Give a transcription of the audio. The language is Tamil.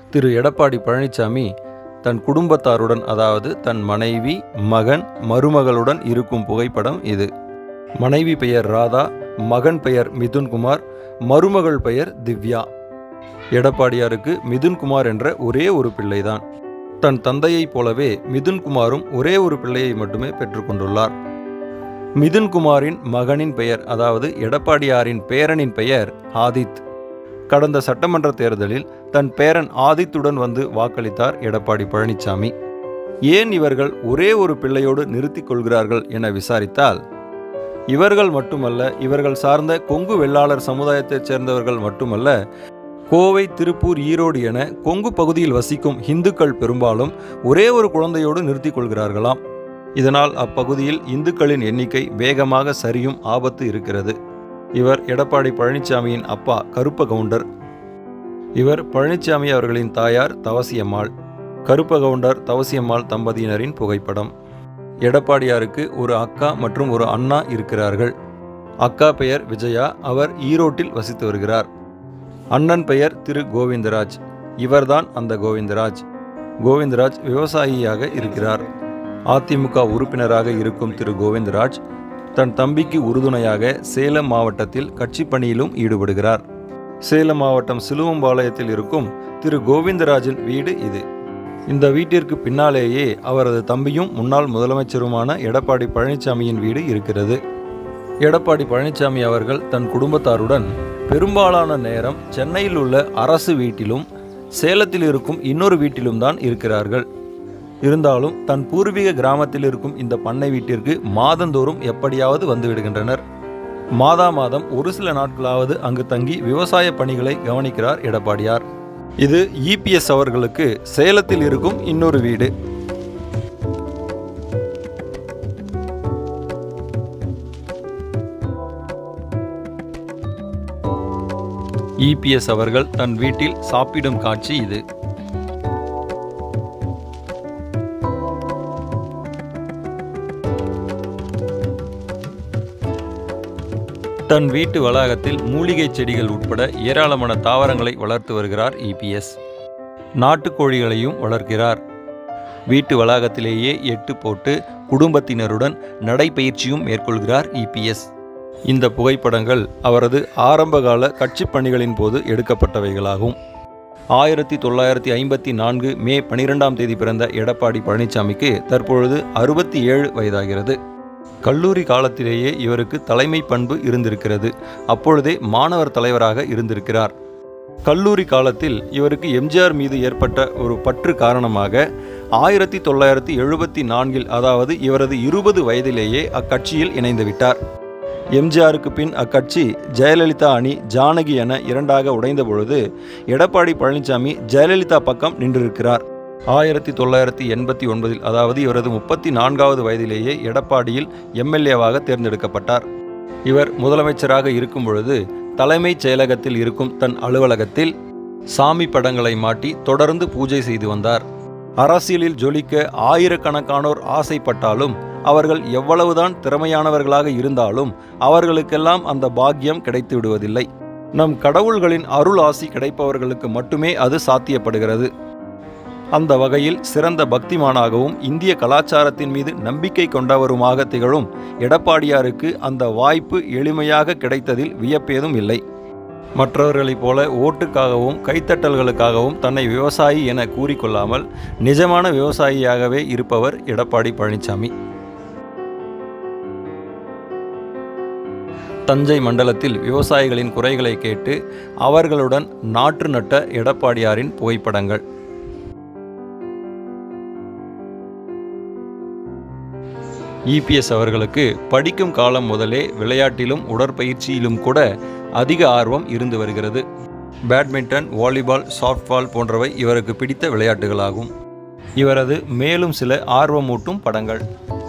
திரு எடப்பாடி பழனிசாமி தன் குடும்பத்தாருடன் அதாவது தன் மனைவி மகன் மருமகளுடன் இருக்கும் புகைப்படம் இது மனைவி பெயர் ராதா மகன் பெயர் மிதுன்குமார் மருமகள் பெயர் திவ்யா எடப்பாடியாருக்கு மிதுன்குமார் என்ற ஒரே ஒரு பிள்ளைதான் தன் தந்தையைப் போலவே மிதுன்குமாரும் ஒரே ஒரு பிள்ளையை மட்டுமே பெற்றுக்கொண்டுள்ளார் மிதுன்குமாரின் மகனின் பெயர் அதாவது எடப்பாடியாரின் பேரனின் பெயர் ஆதித் கடந்த சட்டமன்ற தேர்தலில் தன் பேரன் ஆதித்துடன் வந்து வாக்களித்தார் எடப்பாடி பழனிசாமி ஏன் இவர்கள் ஒரே ஒரு பிள்ளையோடு நிறுத்திக் கொள்கிறார்கள் என விசாரித்தால் இவர்கள் மட்டுமல்ல இவர்கள் சார்ந்த கொங்கு வெள்ளாளர் சமுதாயத்தைச் சேர்ந்தவர்கள் மட்டுமல்ல கோவை திருப்பூர் ஈரோடு என கொங்கு பகுதியில் வசிக்கும் இந்துக்கள் பெரும்பாலும் ஒரே ஒரு குழந்தையோடு நிறுத்திக் கொள்கிறார்களாம் இதனால் அப்பகுதியில் இந்துக்களின் எண்ணிக்கை வேகமாக சரியும் ஆபத்து இருக்கிறது இவர் எடப்பாடி பழனிசாமியின் அப்பா கருப்ப கவுண்டர் இவர் பழனிசாமி அவர்களின் தாயார் தவசியம்மாள் கருப்ப கவுண்டர் தவசியம்மாள் தம்பதியினரின் புகைப்படம் எடப்பாடியாருக்கு ஒரு அக்கா மற்றும் ஒரு அண்ணா இருக்கிறார்கள் அக்கா பெயர் விஜயா அவர் ஈரோட்டில் வசித்து வருகிறார் அண்ணன் பெயர் திரு கோவிந்தராஜ் இவர்தான் அந்த கோவிந்தராஜ் கோவிந்தராஜ் விவசாயியாக இருக்கிறார் அதிமுக உறுப்பினராக இருக்கும் திரு கோவிந்தராஜ் தன் தம்பிக்கு உறுதுணையாக சேலம் மாவட்டத்தில் கட்சி பணியிலும் ஈடுபடுகிறார் சேலம் மாவட்டம் சிலுவம்பாளையத்தில் இருக்கும் திரு கோவிந்தராஜின் வீடு இது இந்த வீட்டிற்கு பின்னாலேயே அவரது தம்பியும் முன்னாள் முதலமைச்சருமான எடப்பாடி பழனிசாமியின் வீடு இருக்கிறது எடப்பாடி பழனிசாமி அவர்கள் தன் குடும்பத்தாருடன் பெரும்பாலான நேரம் சென்னையில் உள்ள அரசு வீட்டிலும் சேலத்தில் இருக்கும் இன்னொரு வீட்டிலும் தான் இருக்கிறார்கள் இருந்தாலும் தன் பூர்வீக கிராமத்தில் இருக்கும் இந்த பண்ணை வீட்டிற்கு மாதந்தோறும் எப்படியாவது வந்து விடுகின்றனர் மாதா மாதம் ஒரு சில நாட்களாவது அங்கு தங்கி விவசாய பணிகளை கவனிக்கிறார் எடப்பாடியார் இது இபிஎஸ் அவர்களுக்கு சேலத்தில் இருக்கும் இன்னொரு வீடு இபிஎஸ் அவர்கள் தன் வீட்டில் சாப்பிடும் காட்சி இது தன் வீட்டு வளாகத்தில் மூலிகை செடிகள் உட்பட ஏராளமான தாவரங்களை வளர்த்து வருகிறார் இபிஎஸ் நாட்டுக்கோழிகளையும் வளர்க்கிறார் வீட்டு வளாகத்திலேயே எட்டு போட்டு குடும்பத்தினருடன் நடைபயிற்சியும் மேற்கொள்கிறார் இபிஎஸ் இந்த புகைப்படங்கள் அவரது ஆரம்பகால கட்சிப் பணிகளின் போது எடுக்கப்பட்டவைகளாகும் ஆயிரத்தி தொள்ளாயிரத்தி ஐம்பத்தி நான்கு மே பனிரெண்டாம் தேதி பிறந்த எடப்பாடி பழனிசாமிக்கு தற்பொழுது அறுபத்தி ஏழு வயதாகிறது கல்லூரி காலத்திலேயே இவருக்கு தலைமை பண்பு இருந்திருக்கிறது அப்பொழுதே மாணவர் தலைவராக இருந்திருக்கிறார் கல்லூரி காலத்தில் இவருக்கு எம்ஜிஆர் மீது ஏற்பட்ட ஒரு பற்று காரணமாக ஆயிரத்தி தொள்ளாயிரத்தி எழுபத்தி நான்கில் அதாவது இவரது இருபது வயதிலேயே அக்கட்சியில் இணைந்து விட்டார் எம்ஜிஆருக்கு பின் அக்கட்சி ஜெயலலிதா அணி ஜானகி என இரண்டாக உடைந்த பொழுது எடப்பாடி பழனிசாமி ஜெயலலிதா பக்கம் நின்றிருக்கிறார் ஆயிரத்தி தொள்ளாயிரத்தி எண்பத்தி ஒன்பதில் அதாவது இவரது முப்பத்தி நான்காவது வயதிலேயே எடப்பாடியில் எம்எல்ஏவாக தேர்ந்தெடுக்கப்பட்டார் இவர் முதலமைச்சராக இருக்கும் பொழுது தலைமைச் செயலகத்தில் இருக்கும் தன் அலுவலகத்தில் சாமி படங்களை மாட்டி தொடர்ந்து பூஜை செய்து வந்தார் அரசியலில் ஜொலிக்க ஆயிரக்கணக்கானோர் ஆசைப்பட்டாலும் அவர்கள் எவ்வளவுதான் திறமையானவர்களாக இருந்தாலும் அவர்களுக்கெல்லாம் அந்த பாக்கியம் கிடைத்து விடுவதில்லை நம் கடவுள்களின் அருள் ஆசி கிடைப்பவர்களுக்கு மட்டுமே அது சாத்தியப்படுகிறது அந்த வகையில் சிறந்த பக்திமானாகவும் இந்திய கலாச்சாரத்தின் மீது நம்பிக்கை கொண்டவருமாக திகழும் எடப்பாடியாருக்கு அந்த வாய்ப்பு எளிமையாக கிடைத்ததில் வியப்பேதும் இல்லை மற்றவர்களைப் போல ஓட்டுக்காகவும் கைத்தட்டல்களுக்காகவும் தன்னை விவசாயி என கூறிக்கொள்ளாமல் நிஜமான விவசாயியாகவே இருப்பவர் எடப்பாடி பழனிசாமி தஞ்சை மண்டலத்தில் விவசாயிகளின் குறைகளை கேட்டு அவர்களுடன் நாற்று நட்ட எடப்பாடியாரின் புகைப்படங்கள் இபிஎஸ் அவர்களுக்கு படிக்கும் காலம் முதலே விளையாட்டிலும் உடற்பயிற்சியிலும் கூட அதிக ஆர்வம் இருந்து வருகிறது பேட்மிண்டன் வாலிபால் சாஃப்ட்பால் போன்றவை இவருக்கு பிடித்த விளையாட்டுகளாகும் இவரது மேலும் சில ஆர்வமூட்டும் படங்கள்